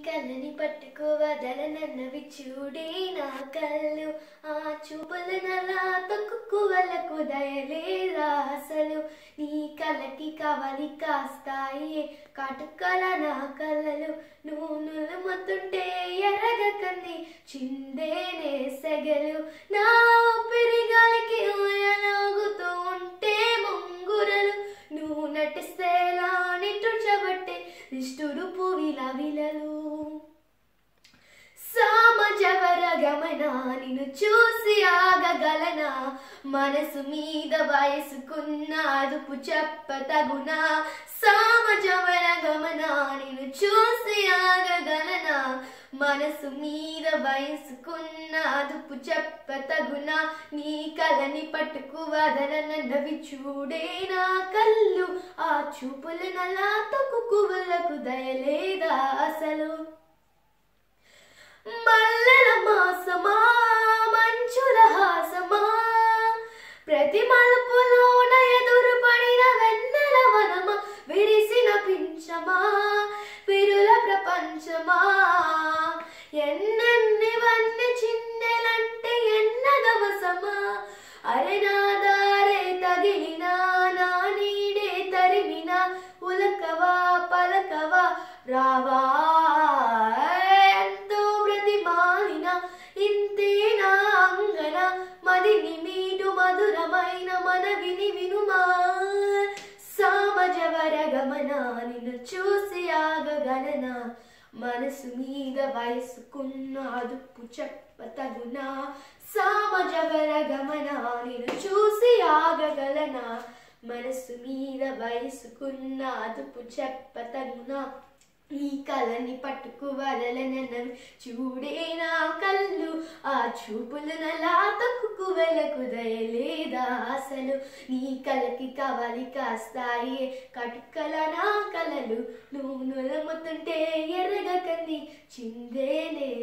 కళ్ళని పట్టుకోవదలనన్నవి చూడే నా కళ్ళు ఆ చూపులు నలా తొక్కుకు వాళ్ళకు దయలేదా అసలు నీ కళ్ళకి కవలి కాస్తాయి కాటుకల నా కళ్ళలు నువ్వు నులుముతుంటే ఎర్రగ కన్ని చిందేనే సెగలు నా ఊపిరి గాలికి ఊయలాగుతూ ఉంటే ముంగురలు నువ్వు నటిస్తేలా నిట్టుచబట్టే నిష్ఠుడు పువిల విలలు సామజవర గమన నిన్ను చూసి ఆగగలనా మనసు మీద వయసుకున్న అదుపు చెప్పతగునా సామజవర గమన నిన్ను చూసి ఆగగలనా మనసు మీద వయసుకున్న అదుపు చెప్పతగునా నీ కలని పట్టుకు వదలనన్నవి చూడే నా కళ్ళు ఆ చూపులు నలా తొక్కుకు వాళ్ళకు దయలేదా అసలు మల్లెల మాసమా మంచుల హాసమా ప్రతి మలుపులోన ఎదురు పడిన వెన్నెల వనమా విరిసిన పించమా విరుల ప్రపంచమా ఎన్నెన్ని వన్నె చిన్నెలంటే ఎన్నగవసమా అరే నా దారే తగిలినా నా నీడే తరిమినా ఉలకవా పలకవా రావా ఎంతో బ్రతిమాలిన ఇంతేనా అంగన మదిని మీటు మధురమైన మనవిని వినుమా సామజవర గమన నిన్ను చూసి ఆగగలన మనసు మీద వయసుకున్న అదుపు చెప్పతగునా సామజవర గమన నిన్ను చూసి ఆగగలన మనసు మీద వయసుకున్న అదుపు చెప్పతగునా ఈ కళని పట్టుకు వదలనన్నవి చూడే నా కళ్ళు ఆ చూపులు నలా తక్కుకు వెలకు దయలేదా అసలు నీ కలకి కవలి కాస్తాయి కటుకల నా కలలు నువ్వు నులముతుంటే ఎర్రగ కంది చిందేనే